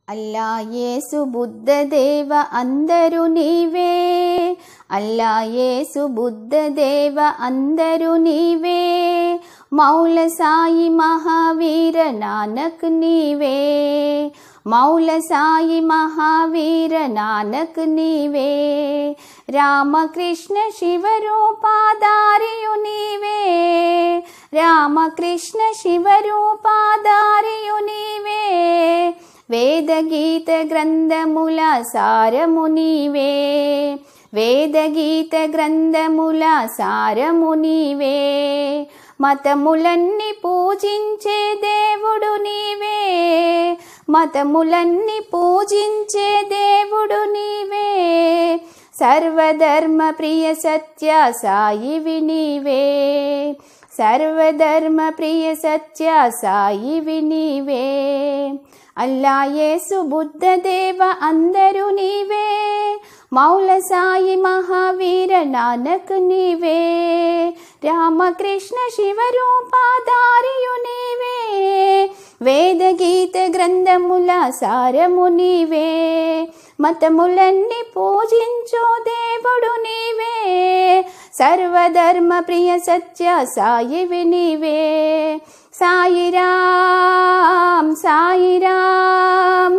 అల్లా యేసు బుద్ధదేవ అందరూ నీవే అల్లా యేసు బుద్ధదేవ అందరూ నీవే మౌల సాయి మహావీర నానక్ నీవే మౌల సాయి మహావీర నానక్ నీవే రామకృష్ణ శివరూపాదారియు నీవే రామకృష్ణ శివరూపాదారియు నీవే వేదగీత గ్రంథముల సారము నీవే వేదగీత గ్రంథముల సారము నీవే మతములన్నీ పూజించే దేవుడు నీవే మతములన్నీ పూజించే దేవుడు నీవే సర్వధర్మ ప్రియ సత్య సాయివి నీవే సర్వధర్మ ప్రియ సత్య సాయివి నీవే అల్లా యేసు బుద్ధదేవ అందరూ నీవే మౌల సాయి మహావీర నానక్ నీవే రామకృష్ణ శివరూపాదారియు నీవే వేదగీత గ్రంథముల సారము నీవే మతములన్నీ పూజించో దేవుడు నీవే సర్వధర్మ ప్రియ సత్య సాయివి నీవే సాయిరామ్ సాయిరామ్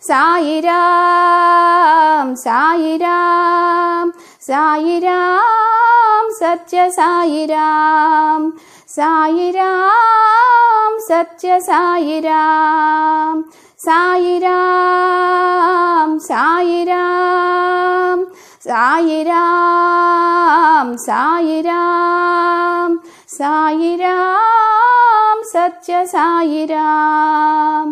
సాయిరామ్ సాయిరామ్ సాయిరామ్ సత్య సాయిరామ్ సాయిరామ్ సత్య సాయిరామ్ సాయిరామ్ సాయిరామ్ సాయిరామ్ సాయిరామ్ సాయిరామ్ సత్య సాయిరామ్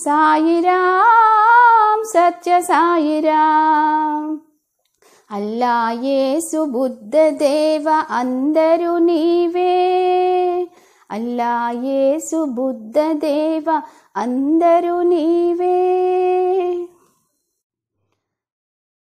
సాయిరామ్ సత్య సాయిరామ్ అల్లా యేసు బుద్ధదేవ అందరూ నీవే అల్లా యేసు బుద్ధదేవ అందరూ నీవే